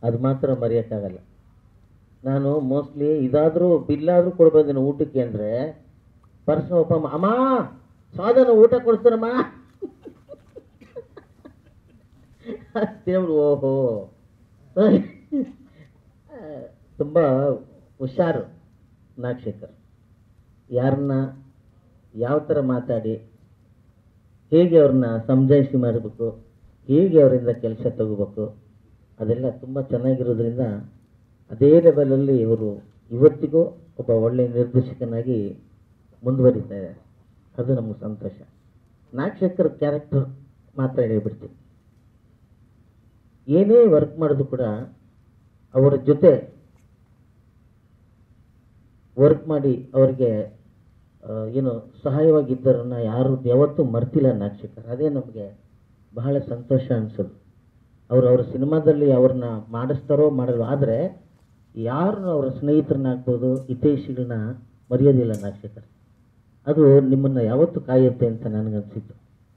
ಅದು ಮಾತ್ರ ಮರೆಯೋಕ್ಕಾಗಲ್ಲ ನಾನು ಮೋಸ್ಟ್ಲಿ ಇದಾದರೂ ಬಿಲ್ಲಾದರೂ ಕೊಡ್ಬೋದೇನು ಊಟಕ್ಕೆ ಅಂದರೆ ಪರ್ಸ್ ಓಪನ್ ಅಮ್ಮ ಸಾಧನ ಊಟ ಕೊಡ್ತಾರಮ್ಮ ದೇವ್ರು ಓಹೋ ತುಂಬ ಹುಷಾರು ನಾಗಶೇಖರ್ ಯಾರನ್ನ ಯಾವ ಥರ ಮಾತಾಡಿ ಹೇಗೆ ಅವ್ರನ್ನ ಸಮಜಾಯಿಸಿ ಮಾಡಬೇಕು ಹೇಗೆ ಅವರಿಂದ ಕೆಲಸ ತಗೋಬೇಕು ಅದೆಲ್ಲ ತುಂಬ ಚೆನ್ನಾಗಿರೋದ್ರಿಂದ ಅದೇ ಲೆವೆಲಲ್ಲಿ ಇವರು ಇವತ್ತಿಗೂ ಒಬ್ಬ ಒಳ್ಳೆಯ ನಿರ್ದೇಶಕನಾಗಿ ಮುಂದುವರಿತಾ ಇದ್ದಾರೆ ಅದು ನಮಗೆ ಸಂತೋಷ ನಾಗಶೇಖರ್ ಕ್ಯಾರೆಕ್ಟರ್ ಮಾತ್ರ ಹೇಳ್ಬಿಡ್ತೀನಿ ಏನೇ ವರ್ಕ್ ಮಾಡೋದು ಕೂಡ ಅವರ ಜೊತೆ ವರ್ಕ್ ಮಾಡಿ ಅವರಿಗೆ ಆ, ಏನು ಸಹಾಯವಾಗಿದ್ದರನ್ನ ಯಾರು ಯಾವತ್ತೂ ಮರ್ತಿಲ್ಲ ನಾಗಶೇಖರ್ ಅದೇ ನಮಗೆ ಬಹಳ ಸಂತೋಷ ಅನಿಸೋದು ಅವರು ಅವರ ಸಿನಿಮಾದಲ್ಲಿ ಅವ್ರನ್ನ ಮಾಡಿಸ್ತಾರೋ ಮಾಡಲ್ವೋ ಆದರೆ ಯಾರು ಅವರ ಸ್ನೇಹಿತರನ್ನಾಗ್ಬೋದು ಹಿತೈಷಿಗಳನ್ನ ಮರೆಯೋದಿಲ್ಲ ನಾಗಶೇಖರ್ ಅದು ನಿಮ್ಮನ್ನು ಯಾವತ್ತೂ ಕಾಯುತ್ತೆ ಅಂತ ನನಗನ್ಸಿತ್ತು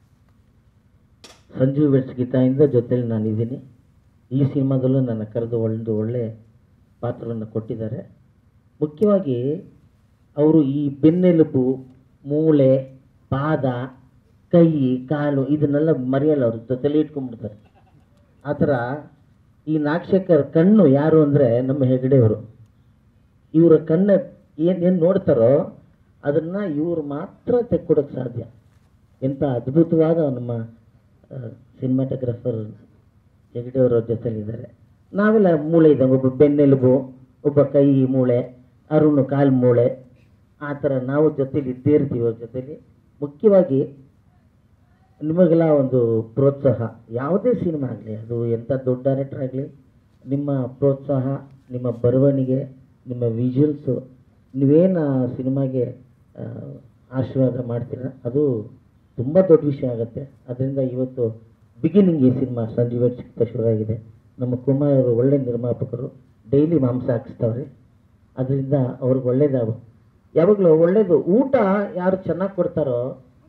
ಸಂಜೀವ್ ವೆಟ್ಸ್ ಗೀತಾಯಿಂದ ಜೊತೆಲಿ ನಾನಿದ್ದೀನಿ ಈ ಸಿನಿಮಾದಲ್ಲೂ ನನ್ನ ಕರೆದು ಒಂದು ಒಳ್ಳೆ ಪಾತ್ರವನ್ನು ಕೊಟ್ಟಿದ್ದಾರೆ ಮುಖ್ಯವಾಗಿ ಅವರು ಈ ಬೆನ್ನೆಲುಬು ಮೂಳೆ ಪಾದ ಕೈ ಕಾಲು ಇದನ್ನೆಲ್ಲ ಮರೆಯಲ್ಲ ಅವರು ಜೊತೆಲಿ ಇಟ್ಕೊಂಡ್ಬಿಡ್ತಾರೆ ಆ ಥರ ಈ ನಾಗಶೇಖರ್ ಕಣ್ಣು ಯಾರು ಅಂದರೆ ನಮ್ಮ ಹೆಗಡೆಯವರು ಇವರ ಕಣ್ಣು ಏನು ಏನು ನೋಡ್ತಾರೋ ಅದನ್ನು ಇವರು ಮಾತ್ರ ತೆಕ್ಕೊಡೋಕ್ಕೆ ಸಾಧ್ಯ ಎಂಥ ಅದ್ಭುತವಾದ ನಮ್ಮ ಸಿನಿಮಾಟೋಗ್ರಫರ್ ಹೆಗಡೆಯವರ ಜೊತೆಲಿದ್ದಾರೆ ನಾವೆಲ್ಲ ಮೂಳೆ ಇದ್ದಂಗೆ ಒಬ್ಬ ಬೆನ್ನೆಲುಬು ಒಬ್ಬ ಕೈ ಮೂಳೆ ಅರುಣ್ ಕಾಲು ಮೂಳೆ ಆ ಥರ ನಾವು ಜೊತೆಲಿ ಇದ್ದೇ ಇರ್ತೀವಿ ಅವ್ರ ಜೊತೆಲಿ ಮುಖ್ಯವಾಗಿ ನಿಮಗೆಲ್ಲ ಒಂದು ಪ್ರೋತ್ಸಾಹ ಯಾವುದೇ ಸಿನಿಮಾ ಆಗಲಿ ಅದು ಎಂಥ ದೊಡ್ಡ ಡೈರೆಕ್ಟರ್ ಆಗಲಿ ನಿಮ್ಮ ಪ್ರೋತ್ಸಾಹ ನಿಮ್ಮ ಬರವಣಿಗೆ ನಿಮ್ಮ ವಿಜುವಲ್ಸು ನೀವೇನು ಆ ಸಿನಿಮಾಗೆ ಆ, ಆಶೀರ್ವಾದ ಮಾಡ್ತೀರ ಅದು ತುಂಬ ದೊಡ್ಡ ವಿಷಯ ಆಗುತ್ತೆ ಅದರಿಂದ ಇವತ್ತು ಬಿಗಿನಿಂಗ್ ಈ ಸಿನಿಮಾ ಸಂಜೀವ ಚಿಕ್ಕ ಶುರುವಾಗಿದೆ ನಮ್ಮ ಕುಮಾರ್ ಅವರು ಒಳ್ಳೆ ನಿರ್ಮಾಪಕರು ಡೈಲಿ ಮಾಂಸ ಹಾಕಿಸ್ತವ್ರೆ ಅದರಿಂದ ಅವ್ರಿಗೆ ಒಳ್ಳೇದಾಗ ಯಾವಾಗಲೂ ಒಳ್ಳೇದು ಊಟ ಯಾರು ಚೆನ್ನಾಗಿ ಕೊಡ್ತಾರೋ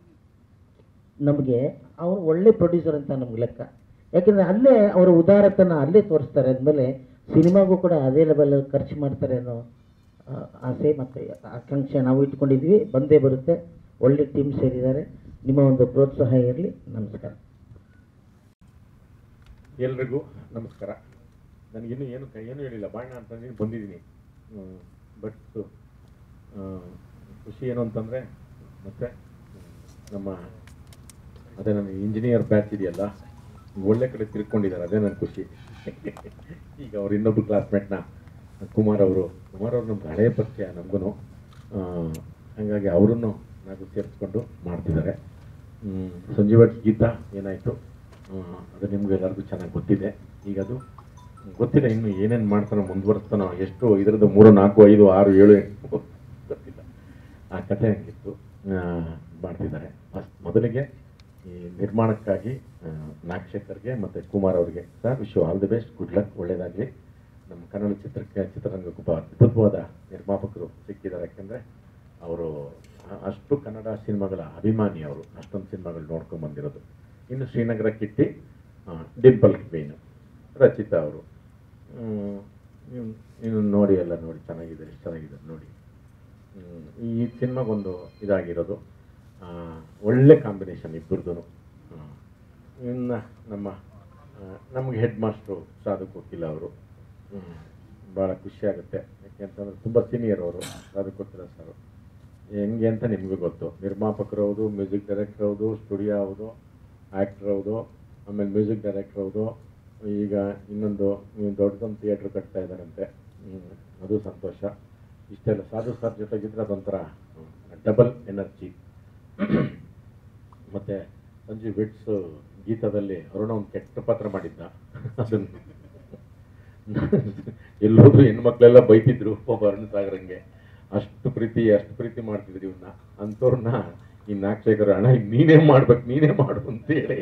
ನಮಗೆ ಅವ್ರು ಒಳ್ಳೆ ಪ್ರೊಡ್ಯೂಸರ್ ಅಂತ ನಮ್ಗೆ ಲೆಕ್ಕ ಯಾಕೆಂದರೆ ಅಲ್ಲೇ ಅವರ ಉದಾರತನ ಅಲ್ಲೇ ತೋರಿಸ್ತಾರೆ ಅಂದಮೇಲೆ ಸಿನಿಮಾಗೂ ಕೂಡ ಅದೇ ಲೆವೆಲಲ್ಲಿ ಖರ್ಚು ಮಾಡ್ತಾರೆ ಅನ್ನೋ ಆ, ಆಸೆ ಮತ್ತು ಆಕಾಂಕ್ಷೆ ನಾವು ಇಟ್ಕೊಂಡಿದ್ವಿ ಬಂದೇ ಬರುತ್ತೆ ಒಳ್ಳೆ ಟೀಮ್ ಸೇರಿದ್ದಾರೆ ನಿಮ್ಮ ಒಂದು ಪ್ರೋತ್ಸಾಹ ಇರಲಿ ನಮಸ್ಕಾರ ಎಲ್ರಿಗೂ ನಮಸ್ಕಾರ ನನಗಿನ್ನೂ ಏನು ಏನು ಹೇಳಿಲ್ಲ ಬಾಣ ಅಂತಂದು ಬಂದಿದ್ದೀನಿ ಬಟ್ ಖುಷಿ ಏನು ಅಂತಂದರೆ ಮತ್ತೆ ಹ್ಮ್, ನಮ್ಮ ಅದೇ ನನ್ನ ಇಂಜಿನಿಯರ್ ಬ್ಯಾಚ್ ಇದೆಯಲ್ಲ ಒಳ್ಳೆ ಕಡೆ ತಿರ್ಕೊಂಡಿದ್ದಾರೆ ಅದೇ ನನ್ನ ಖುಷಿ ಈಗ ಅವ್ರ ಇನ್ನೊಬ್ಬರು ಕ್ಲಾಸ್ಮೇಟ್ನ ಕುಮಾರ್ ಅವರು ಕುಮಾರ್ ಅವರು ನಮ್ಗೆ ಹಳೆಯ ಪರಿಚಯ ನಮಗೂ ಹಾಗಾಗಿ ಅವರನ್ನು ನಾವು ಸೇರಿಸ್ಕೊಂಡು ಮಾಡ್ತಿದ್ದಾರೆ ಹ್ಮ್, ಸಂಜೀವ ಗೀತಾ ಏನಾಯಿತು ಅದು ನಿಮ್ಗೆ ಎಲ್ಲರಿಗೂ ಚೆನ್ನಾಗಿ ಗೊತ್ತಿದೆ ಈಗ ಅದು ಗೊತ್ತಿಲ್ಲ ಇನ್ನು ಏನೇನು ಮಾಡ್ತಾನೋ ಮುಂದುವರಿಸ್ತಾನೋ ಎಷ್ಟು ಇದರದ್ದು ಮೂರು ನಾಲ್ಕು ಐದು ಆರು ಏಳು ಎಂಟು ಗೊತ್ತಿಲ್ಲ ಆ ಕಥೆ ಹಂಗಿತ್ತು ಆ, ಮಾಡ್ತಿದ್ದಾರೆ ಫಸ್ಟ್ ಮೊದಲಿಗೆ ಈ ನಿರ್ಮಾಣಕ್ಕಾಗಿ ಆ, ನಾಗಶೇಖರ್ಗೆ ಮತ್ತು ಕುಮಾರ್ ಅವರಿಗೆ sir wish all the best good luck ಒಳ್ಳೇದಾಗಲಿ ನಮ್ಮ ಕನ್ನಡ ಚಿತ್ರಕ್ಕೆ ಚಿತ್ರರಂಗಕ್ಕೆ ಒಬ್ಬ ಅದ್ಭುತವಾದ ನಿರ್ಮಾಪಕರು ಸಿಕ್ಕಿದ್ದಾರೆ ಯಾಕೆಂದರೆ ಅವರು ಅಷ್ಟು ಕನ್ನಡ ಸಿನಿಮಾಗಳ ಅಭಿಮಾನಿ ಅವರು ಅಷ್ಟೊಂದು ಸಿನಿಮಾಗಳು ನೋಡ್ಕೊಂಡು ಬಂದಿರೋದು ಇನ್ನು ಶ್ರೀನಗರ ಕಿಟ್ಟಿ ಆ, ಡಿಂಪಲ್ ಕ್ವೀನು ರಚಿತಾ ಅವರು ಇನ್ನು ನೋಡಿ ಎಲ್ಲ ನೋಡಿ ಚೆನ್ನಾಗಿದೆ ಎಷ್ಟು ಚೆನ್ನಾಗಿದೆ ನೋಡಿ ಹ್ಮ್, ಈ ಸಿನಿಮಾಗೊಂದು ಇದಾಗಿರೋದು ಆ, ಒಳ್ಳೆ ಕಾಂಬಿನೇಷನ್ ಇಬ್ಬರದು ಇನ್ನು ನಮ್ಮ ಆ, ನಮಗೆ ಹೆಡ್ ಮಾಸ್ಟ್ರು ಸಾಧು ಕೊಟ್ಟಿಲ್ಲ ಅವರು ಭಾಳ ಖುಷಿ ಆಗುತ್ತೆ ಯಾಕೆಂತಂದ್ರೆ ತುಂಬ ಸೀನಿಯರ್ ಅವರು ಸಾಧು ಕೊಟ್ಟಿಲ್ಲ ಸರ್ ಹೆಂಗೆ ಅಂತ ನಿಮಗೂ ಗೊತ್ತು ನಿರ್ಮಾಪಕರು ಹೌದು ಮ್ಯೂಸಿಕ್ ಡೈರೆಕ್ಟರ್ ಹೌದು ಸ್ಟುಡಿಯೋ ಹೌದು ಆ್ಯಕ್ಟ್ರ್ ಹೌದು ಆಮೇಲೆ ಮ್ಯೂಸಿಕ್ ಡೈರೆಕ್ಟರ್ ಹೌದು ಈಗ ಇನ್ನೊಂದು ಇವ್ನು ದೊಡ್ಡದೊಂದು ಥಿಯೇಟ್ರ್ ಕಟ್ತಾ ಇದ್ದಾರಂತೆ ಹ್ಮ್, ಅದು ಸಂತೋಷ ಇಷ್ಟೆಲ್ಲ ಸಾಧು ಸರ್ ಜೊತೆಗಿದ್ರೆ ಅದೊಂಥರ ಡಬಲ್ ಎನರ್ಜಿ ಮತ್ತು ಸಂಜು ಬಿಟ್ಸ್ ಗೀತದಲ್ಲಿ ಅರುಣ ಒಂದು ಕೆಟ್ಟ ಪಾತ್ರ ಮಾಡಿದ್ದ ಅದನ್ನು ಎಲ್ಲೋದ್ರು ಹೆಣ್ಮಕ್ಳೆಲ್ಲ ಬೈತಿದ್ರು ಒಬ್ಬ ಅರುಣ್ ಸಾಗರಂಗೆ ಅಷ್ಟು ಪ್ರೀತಿ ಅಷ್ಟು ಪ್ರೀತಿ ಮಾಡ್ತಿದ್ರು ಇವನ್ನ ಅಂಥವ್ರನ್ನ ಈ ನಾಗಶೇಖರ ಅಣ್ಣ ಈಗ ನೀನೇ ಮಾಡ್ಬೇಕು ನೀನೇ ಮಾಡು ಅಂತೇಳಿ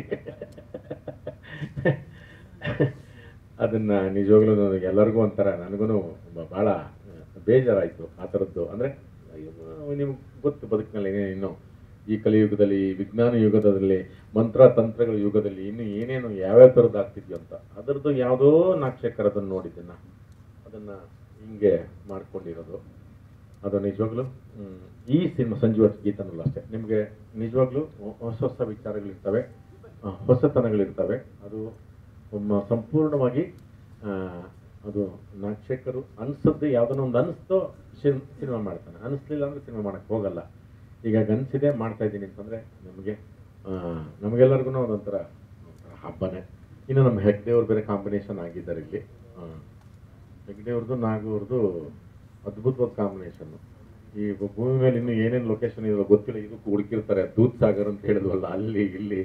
ಅದನ್ನ ನಿಜವಾಗ್ಲೂ ನನಗೆ ಎಲ್ಲರಿಗೂ ಒಂಥರ ನನಗೂ ಭಾಳ ಬೇಜಾರಾಯಿತು ಆ ಥರದ್ದು ಅಂದರೆ ನಿಮ್ಗೆ ಗೊತ್ತು ಬದುಕಿನಲ್ಲಿ ಏನೇನು ಈ ಕಲಿಯುಗದಲ್ಲಿ ವಿಜ್ಞಾನ ಯುಗದಲ್ಲಿ ಮಂತ್ರ ತಂತ್ರಗಳ ಯುಗದಲ್ಲಿ ಇನ್ನು ಏನೇನು ಯಾವ್ಯಾವ ಥರದ್ದು ಆಗ್ತಿದ್ಯೋ ಅಂತ ಅದರದ್ದು ಯಾವುದೋ ನಾಕ್ಷಕರ ಅದನ್ನು ನೋಡಿದ್ದೆ ನಾ ಅದನ್ನ ಹಿಂಗೆ ಮಾಡ್ಕೊಂಡಿರೋದು ಅದು ನಿಜವಾಗ್ಲೂ ಹ್ಮ್, ಈ ಸಿನಿಮಾ ಸಂಜೀವ ಗೀತನಲ್ಲ ಅಷ್ಟೇ ನಿಮಗೆ ನಿಜವಾಗ್ಲೂ ಹೊಸ ಹೊಸ ವಿಚಾರಗಳಿರ್ತವೆ ಆ, ಹೊಸತನಗಳಿರ್ತವೆ ಅದು ಒಮ್ಮ ಸಂಪೂರ್ಣವಾಗಿ ಆ, ಅದು ನಾಕ್ಷಕರು ಅನ್ಸದ್ದು ಯಾವುದನ್ನ ಒಂದು ಅನಿಸ್ತೋ ಸಿನಿಮಾ ಮಾಡ್ತಾನೆ ಅನಿಸ್ಲಿಲ್ಲ ಅಂದ್ರೆ ಸಿನಿಮಾ ಮಾಡಕ್ಕೆ ಹೋಗಲ್ಲ ಈಗ ಅನ್ಸಿದೆ ಮಾಡ್ತಾ ಇದ್ದೀನಿ ಅಂತಂದ್ರೆ ನಮಗೆ ನಮಗೆಲ್ಲರಿಗೂ ಅದೊಂಥರ ಒಂಥರ ಹಬ್ಬನೇ ಇನ್ನು ನಮ್ಮ ಹೆಗ್ಡೆ ಅವ್ರು ಬೇರೆ ಕಾಂಬಿನೇಷನ್ ಆಗಿದ್ದಾರೆ ಇಲ್ಲಿ ಆ, ಹೆಗ್ಡೆ ಅವ್ರದ್ದು ನಾಗು ಅವ್ರದ್ದು ಅದ್ಭುತವಾದ ಕಾಂಬಿನೇಷನ್ ಈ ಭೂಮಿ ಮೇಲೆ ಇನ್ನು ಏನೇನು ಲೊಕೇಶನ್ ಇದೆಯಲ್ಲ ಗೊತ್ತಿಲ್ಲ ಇದಕ್ಕೂ ಹುಡುಕಿರ್ತಾರೆ ದೂದ್ ಸಾಗರ್ ಅಂತ ಹೇಳಿದ್ವಲ್ಲ ಅಲ್ಲಿ ಇಲ್ಲಿ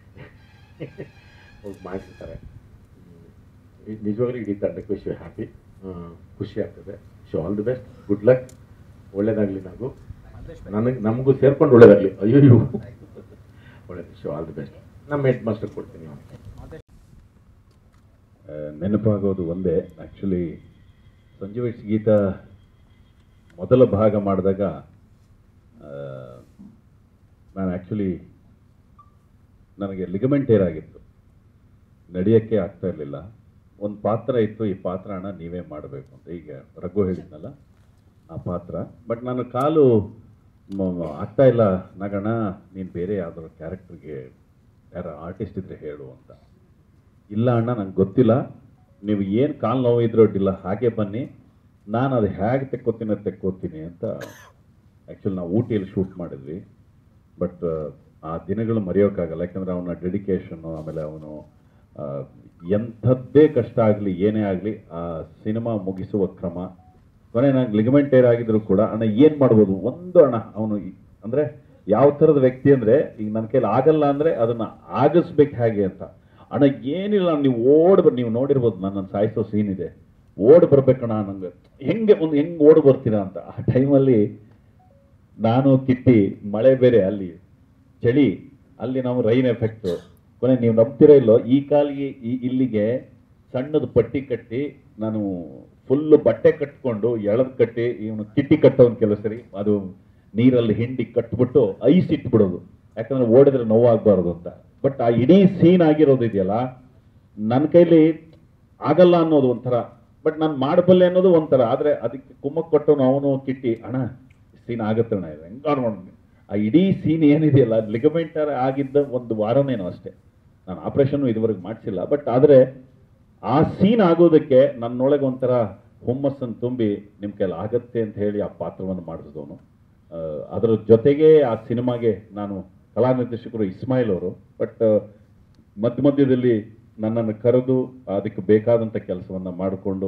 ಹೋಗಿ ಮಾಡಿರ್ತಾರೆ ಹ್ಮ್. ಈ ನಿಜವಾಗ್ಲೂ ಇಡೀ ತಂಡಕ್ಕೆ ವಿಶ್ ಹ್ಯಾಪಿ ಖುಷಿ ಆಗ್ತದೆ show all the best good luck ಒಳ್ಳೇದಾಗ್ಲಿ ನಾವು ನನಗೆ ನಮಗೂ ಸೇರ್ಕೊಂಡು ಒಳ್ಳೇದಾಗ್ಲಿ ಅಯ್ಯೋ ಒಳ್ಳೇದು ಶೋ ಆಲ್ ದಿ ಬೆಸ್ಟ್ ನಮ್ಮ ಹೆಡ್ ಮಾಸ್ಟರ್ ಕೊಡ್ತೀನಿ ಅವ್ನಿಗೆ ಆ, ನೆನಪಾಗೋದು ಒಂದೇ ಆ್ಯಕ್ಚುಲಿ ಸಂಜೀವೇಶ್ ಗೀತ ಮೊದಲ ಭಾಗ ಮಾಡಿದಾಗ ಆ, ನಾನು ಆ್ಯಕ್ಚುಲಿ ನನಗೆ ಲಿಗಮೆಂಟ್ ಏರ್ ಆಗಿತ್ತು ನಡೆಯೋಕ್ಕೆ ಆಗ್ತಾ ಇರಲಿಲ್ಲ ಒಂದು ಪಾತ್ರ ಇತ್ತು ಈ ಪಾತ್ರ ಅಣ್ಣ ನೀವೇ ಮಾಡಬೇಕು ಅಂತ ಈಗ ರಘು ಹೇಳಿದ್ನಲ್ಲ ಆ ಪಾತ್ರ ಬಟ್ ನಾನು ಕಾಲು ಮ- ಮ- ಆಗ್ತಾ ಇಲ್ಲ ನಾಗಣ್ಣ ನೀನು ಬೇರೆ ಯಾವ್ದಾದ್ರು ಕ್ಯಾರೆಕ್ಟರ್ಗೆ ಯಾರು ಆರ್ಟಿಸ್ಟ್ ಇದ್ರೆ ಹೇಳು ಅಂತ ಇಲ್ಲ ಅಣ್ಣ ನಂಗೆ ಗೊತ್ತಿಲ್ಲ ನೀವು ಏನು ಕಾಲು ನೋವು ಇದ್ರೂ ಅಡ್ಡಿಲ್ಲ ಹಾಗೆ ಬನ್ನಿ ನಾನು ಅದು ಹೇಗೆ ತೆಕ್ಕೋತೀನಿ ತೆಕ್ಕೋತೀನಿ ಅಂತ ಆ್ಯಕ್ಚುಲಿ ನಾವು ಊಟಿಯಲ್ಲಿ ಶೂಟ್ ಮಾಡಿದ್ವಿ ಬಟ್ ಆ ದಿನಗಳು ಮರೆಯೋಕ್ಕಾಗಲ್ಲ ಯಾಕಂದರೆ ಅವನ ಡೆಡಿಕೇಶನ್ನು ಆಮೇಲೆ ಅವನು ಎಂಥದ್ದೇ ಕಷ್ಟ ಆಗಲಿ ಏನೇ ಆಗಲಿ ಆ ಸಿನಿಮಾ ಮುಗಿಸುವ ಕ್ರಮ ಕೊನೆ ನಂಗೆ ಲಿಗಮೆಂಟ್ ಏರ್ ಆಗಿದ್ರು ಕೂಡ ಅಣ್ಣ ಏನು ಮಾಡ್ಬೋದು ಒಂದು ಅಣ್ಣ ಅವನು ಅಂದರೆ ಯಾವ ಥರದ ವ್ಯಕ್ತಿ ಅಂದರೆ ಈಗ ನನ್ನ ಕೈಲಿ ಆಗಲ್ಲ ಅಂದರೆ ಅದನ್ನು ಆಗಿಸ್ಬೇಕು ಹೇಗೆ ಅಂತ ಅಣ್ಣ ಏನಿಲ್ಲ ನೀವು ಓಡ್ ಬರ್ ನೀವು ನೋಡಿರ್ಬೋದು ನನ್ನ ಸಾಯಿಸೋ ಸೀನ್ ಇದೆ ಓಡ್ ಬರ್ಬೇಕಣ್ಣ ನಂಗೆ ಹೆಂಗೆ ಒಂದು ಹೆಂಗೆ ಓಡ್ ಬರ್ತೀರಾ ಅಂತ ಆ ಟೈಮಲ್ಲಿ ನಾನು ಕಿಟ್ಟಿ ಮಳೆ ಬೇರೆ ಅಲ್ಲಿ ಚಳಿ ಅಲ್ಲಿ ನಾವು ರೈನ್ ಎಫೆಕ್ಟ್ ಕೊನೆ ನೀವು ನಂಬ್ತಿರೋ ಇಲ್ಲೋ ಈ ಕಾಲಿಗೆ ಈ ಇಲ್ಲಿಗೆ ಸಣ್ಣದು ಪಟ್ಟಿ ಕಟ್ಟಿ ನಾನು ಫುಲ್ ಬಟ್ಟೆ ಕಟ್ಕೊಂಡು ಎಳದ್ ಕಟ್ಟಿ ಇವನು ಕಿಟ್ಟಿ ಕಟ್ಟೋನ್ ಕೆಲವು ಸರಿ ಅದು ನೀರಲ್ಲಿ ಹಿಂಡಿ ಕಟ್ಬಿಟ್ಟು ಐಸ್ ಇಟ್ಬಿಡೋದು ಯಾಕಂದ್ರೆ ಓಡಿದ್ರೆ ನೋವಾಗಬಾರ್ದು ಅಂತ ಬಟ್ ಆ ಇಡೀ ಸೀನ್ ಆಗಿರೋದು ಇದೆಯಲ್ಲ ನನ್ನ ಕೈಲಿ ಆಗಲ್ಲ ಅನ್ನೋದು ಒಂಥರ ಬಟ್ ನಾನು ಮಾಡಬಲ್ಲೆ ಅನ್ನೋದು ಒಂಥರ ಆದರೆ ಅದಕ್ಕೆ ಕುಮ್ಮಕ್ ಕೊಟ್ಟವನು ಅವನು ಕಿಟ್ಟಿ ಅಣ್ಣ ಸೀನ್ ಆಗುತ್ತೆ ಅಣ್ಣ ಇದು ಹೆಂಗಾರು ಮಾಡೋಣ ಆ ಇಡೀ ಸೀನ್ ಏನಿದೆಯಲ್ಲ ಲಿಗಮೆಂಟರ್ ಆಗಿದ್ದ ಒಂದು ವಾರನೇನೋ ಅಷ್ಟೇ ನಾನು ಆಪ್ರೇಷನ್ ಇದುವರೆಗೆ ಮಾಡಿಸಿಲ್ಲ ಬಟ್ ಆದರೆ ಆ ಸೀನ್ ಆಗೋದಕ್ಕೆ ನನ್ನೊಳಗೆ ಒಂಥರ ಹುಮ್ಮಸ್ಸನ್ನು ತುಂಬಿ ನಿಮ್ಮ ಕೈಲಿ ಆಗತ್ತೆ ಅಂತ ಹೇಳಿ ಆ ಪಾತ್ರವನ್ನು ಮಾಡಿಸಿದವನು ಅದರ ಜೊತೆಗೆ ಆ ಸಿನಿಮಾಗೆ ನಾನು ಕಲಾ ನಿರ್ದೇಶಕರು ಇಸ್ಮಾಯಿಲ್ ಅವರು ಬಟ್ ಮಧ್ಯ ಮಧ್ಯದಲ್ಲಿ ನನ್ನನ್ನು ಕರೆದು ಅದಕ್ಕೆ ಬೇಕಾದಂಥ ಕೆಲಸವನ್ನು ಮಾಡಿಕೊಂಡು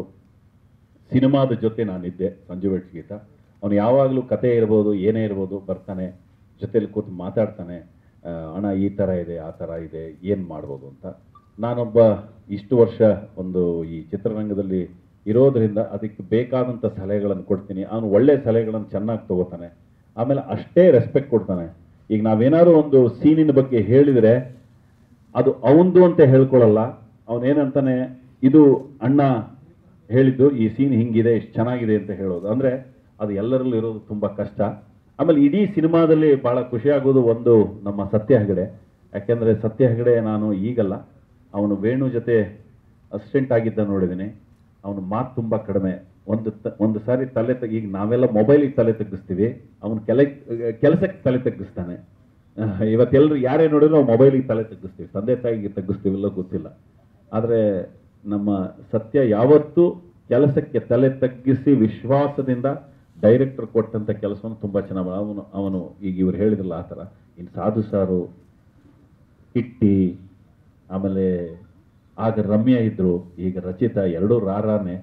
ಸಿನಿಮಾದ ಜೊತೆ ನಾನಿದ್ದೆ ಸಂಜು ವೆಟ್ಸ್ ಗೀತ ಅವನು ಯಾವಾಗಲೂ ಕತೆ ಇರ್ಬೋದು ಏನೇ ಇರ್ಬೋದು ಬರ್ತಾನೆ ಜೊತೆಲಿ ಕೂತು ಮಾತಾಡ್ತಾನೆ ಆ, ಅಣ್ಣ ಈ ಥರ ಇದೆ ಆ ಥರ ಇದೆ ಏನು ಮಾಡ್ಬೋದು ಅಂತ ನಾನೊಬ್ಬ ಇಷ್ಟು ವರ್ಷ ಒಂದು ಈ ಚಿತ್ರರಂಗದಲ್ಲಿ ಇರೋದ್ರಿಂದ ಅದಕ್ಕೆ ಬೇಕಾದಂಥ ಸಲಹೆಗಳನ್ನು ಕೊಡ್ತೀನಿ ಅವನು ಒಳ್ಳೆ ಸಲಹೆಗಳನ್ನು ಚೆನ್ನಾಗಿ ತಗೋತಾನೆ ಆಮೇಲೆ ಅಷ್ಟೇ ರೆಸ್ಪೆಕ್ಟ್ ಕೊಡ್ತಾನೆ ಈಗ ನಾವೇನಾದ್ರು ಒಂದು ಸೀನಿನ ಬಗ್ಗೆ ಹೇಳಿದರೆ ಅದು ಅವಂದು ಅಂತ ಹೇಳ್ಕೊಳ್ಳಲ್ಲ ಅವನೇನಂತಾನೆ ಇದು ಅಣ್ಣ ಹೇಳಿದ್ದು ಈ ಸೀನ್ ಹಿಂಗಿದೆ ಇಷ್ಟು ಚೆನ್ನಾಗಿದೆ ಅಂತ ಹೇಳೋದು ಅಂದರೆ ಅದು ಎಲ್ಲರಲ್ಲೂ ಇರೋದು ತುಂಬ ಕಷ್ಟ ಆಮೇಲೆ ಇಡೀ ಸಿನಿಮಾದಲ್ಲಿ ಭಾಳ ಖುಷಿಯಾಗೋದು ಒಂದು ನಮ್ಮ ಸತ್ಯ ಹೆಗಡೆ ಯಾಕೆಂದರೆ ಸತ್ಯ ಹೆಗಡೆ ನಾನು ಈಗಲ್ಲ ಅವನು ವೇಣು ಜೊತೆ ಅಸಿಸ್ಟೆಂಟ್ ಆಗಿದ್ದ ನೋಡಿದ್ದೀನಿ ಅವನು ಮಾತು ತುಂಬ ಕಡಿಮೆ ಒಂದು ತ ಒಂದು ಸಾರಿ ತಲೆ ತೆಗ್ ಈಗ ನಾವೆಲ್ಲ ಮೊಬೈಲಿಗೆ ತಲೆ ತಗ್ಗಿಸ್ತೀವಿ ಅವನು ಕೆಲ ಕೆಲಸಕ್ಕೆ ತಲೆ ತಗ್ಗಿಸ್ತಾನೆ ಅಹ್, ಇವತ್ತೆಲ್ಲರೂ ಯಾರೇ ನೋಡಿದ್ರು ನಾವು ಮೊಬೈಲಿಗೆ ತಲೆ ತಗ್ಗಿಸ್ತೀವಿ ತಂದೆ ತಾಯಿಗೆ ತಗ್ಗಿಸ್ತೀವಿಲ್ಲ ಗೊತ್ತಿಲ್ಲ ಆದರೆ ನಮ್ಮ ಸತ್ಯ ಯಾವತ್ತೂ ಕೆಲಸಕ್ಕೆ ತಲೆ ತಗ್ಗಿಸಿ ವಿಶ್ವಾಸದಿಂದ ಡೈರೆಕ್ಟರ್ ಕೊಟ್ಟಂಥ ಕೆಲಸವನ್ನು ತುಂಬ ಚೆನ್ನಾಗಿ ಅವನು ಅವನು ಈಗ ಇವ್ರು ಹೇಳಿದ್ರಲ್ಲ ಆ ಥರ ಇನ್ನು ಸಾಧು ಸಾರು ಕಿಟ್ಟಿ ಆಮೇಲೆ ಆಗ ರಮ್ಯ ಇದ್ರು ಈಗ ರಚಿತಾ ಎರಡೂ ರಾರಾನೆ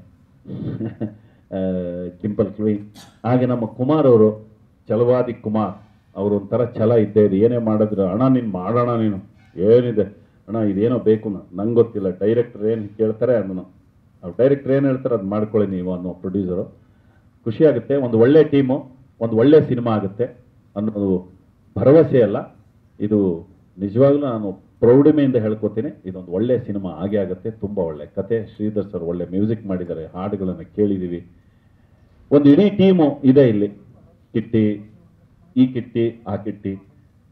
ಟಿಂಪಲ್ ಕ್ವೀನ್ ಹಾಗೆ ನಮ್ಮ ಕುಮಾರ್ ಅವರು ಛಲವಾದಿ ಕುಮಾರ್ ಅವರು ಒಂಥರ ಛಲ ಇದ್ದೇ ಇದೆ ಏನೇ ಮಾಡಿದ್ರು ಅಣ್ಣ ನೀನು ಮಾಡೋಣ ನೀನು ಏನಿದೆ ಅಣ್ಣ ಇದೇನೋ ಬೇಕು ನಂಗೆ ಗೊತ್ತಿಲ್ಲ ಡೈರೆಕ್ಟರ್ ಏನು ಕೇಳ್ತಾರೆ ಅದನ್ನು ಅವ್ರು ಡೈರೆಕ್ಟರ್ ಏನು ಹೇಳ್ತಾರೆ ಅದು ಮಾಡ್ಕೊಳ್ಳಿ ನೀವು ಅನ್ನೋ ಪ್ರೊಡ್ಯೂಸರು ಖುಷಿ ಆಗುತ್ತೆ ಒಂದು ಒಳ್ಳೆ ಟೀಮು ಒಂದು ಒಳ್ಳೆ ಸಿನಿಮಾ ಆಗುತ್ತೆ ಅನ್ನೋದು ಭರವಸೆ ಅಲ್ಲ ಇದು ನಿಜವಾಗ್ಲೂ ನಾನು ಪ್ರೌಢಿಮೆಯಿಂದ ಹೇಳ್ಕೊತೀನಿ ಇದೊಂದು ಒಳ್ಳೆ ಸಿನಿಮಾ ಆಗೇ ಆಗುತ್ತೆ ತುಂಬ ಒಳ್ಳೆ ಕತೆ ಶ್ರೀಧರ್ ಸರ್ ಒಳ್ಳೆ ಮ್ಯೂಸಿಕ್ ಮಾಡಿದ್ದಾರೆ ಹಾಡುಗಳನ್ನು ಕೇಳಿದ್ದೀವಿ ಒಂದು ಇಡೀ ಟೀಮು ಇದೆ ಇಲ್ಲಿ ಕಿಟ್ಟಿ ಈ ಕಿಟ್ಟಿ ಆ ಕಿಟ್ಟಿ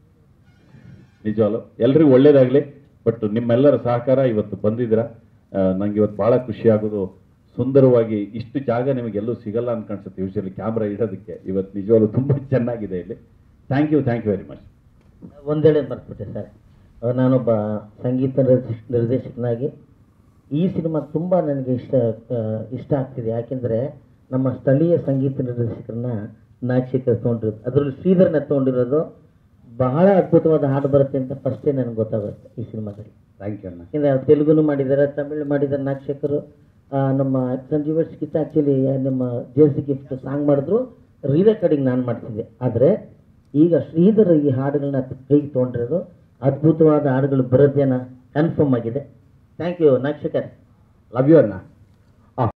ನಿಜವಾಗ್ಲು ಎಲ್ರಿಗೂ ಒಳ್ಳೇದಾಗಲಿ ಬಟ್ ನಿಮ್ಮೆಲ್ಲರ ಸಹಕಾರ ಇವತ್ತು ಬಂದಿದ್ದೀರಾ ನಂಗೆ ಇವತ್ತು ಭಾಳ ಖುಷಿ ಆಗೋದು ಸುಂದರವಾಗಿ ಇಷ್ಟು ಜಾಗ ನಿಮಗೆಲ್ಲೂ ಸಿಗಲ್ಲ ಅಂತ ಕಾಣಿಸುತ್ತೆ ಯೂಶಲಿ ಕ್ಯಾಮ್ರಾ ಇಡೋದಕ್ಕೆ ಇವತ್ತು ನಿಜವಾಗ್ಲೂ ತುಂಬ ಚೆನ್ನಾಗಿದೆ ಇಲ್ಲಿ thank you thank you very much ಒಂದೇಳೆ ಮರ್ತ್ಬಿಟ್ಟೆ ಸರ್ ಅಹ್ ನಾನೊಬ್ಬ ಸಂಗೀತ ನಿರ್ದೇಶ- ನಿರ್ದೇಶಕನಾಗಿ ಈ ಸಿನಿಮಾ ತುಂಬ ನನಗೆ ಇಷ್ಟ ಅಹ್ ಇಷ್ಟ ಆಗ್ತಿದೆ ಯಾಕೆಂದರೆ ನಮ್ಮ ಸ್ಥಳೀಯ ಸಂಗೀತ ನಿರ್ದೇಶಕರನ್ನ ನಾಚಿಕ ತೊಗೊಂಡಿರೋದು ಅದರಲ್ಲಿ ಶ್ರೀಧರ್ನ ತೊಗೊಂಡಿರೋದು ಬಹಳ ಅದ್ಭುತವಾದ ಹಾಡು ಬರುತ್ತೆ ಅಂತ ಫಸ್ಟೇ ನನಗೆ ಗೊತ್ತಾಗುತ್ತೆ ಈ ಸಿನಿಮಾದಲ್ಲಿ ಥ್ಯಾಂಕ್ ಯು ಅಣ್ಣ ಯಾಕೆಂದರೆ ತೆಲುಗುನು ಮಾಡಿದ್ದಾರೆ ತಮಿಳು ಮಾಡಿದ್ದಾರೆ ನಾಕ್ಷಕರು ಆ, ನಮ್ಮ ಸಂಜೀವರ್ಸ್ ಗಿತ್ತ ಆ್ಯಕ್ಚುಲಿ ನಮ್ಮ ಜೇಸಿ ಗಿಫ್ಟ್ ಸಾಂಗ್ ಮಾಡಿದ್ರು ರೀ ರೆಕಾರ್ಡಿಂಗ್ ನಾನು ಮಾಡ್ತಿದ್ದೆ ಆದರೆ ಈಗ ಶ್ರೀಧರ್ ಈ ಹಾಡುಗಳನ್ನ ಕೈಗೆ ತೊಗೊಂಡಿರೋದು ಅದ್ಭುತವಾದ ಹಾಡುಗಳು ಬರೋದೇನ ಕನ್ಫರ್ಮ್ ಆಗಿದೆ ಥ್ಯಾಂಕ್ ಯು ನಾಕ್ಷಕರ್ ಲವ್ ಯು ಅಣ್ಣ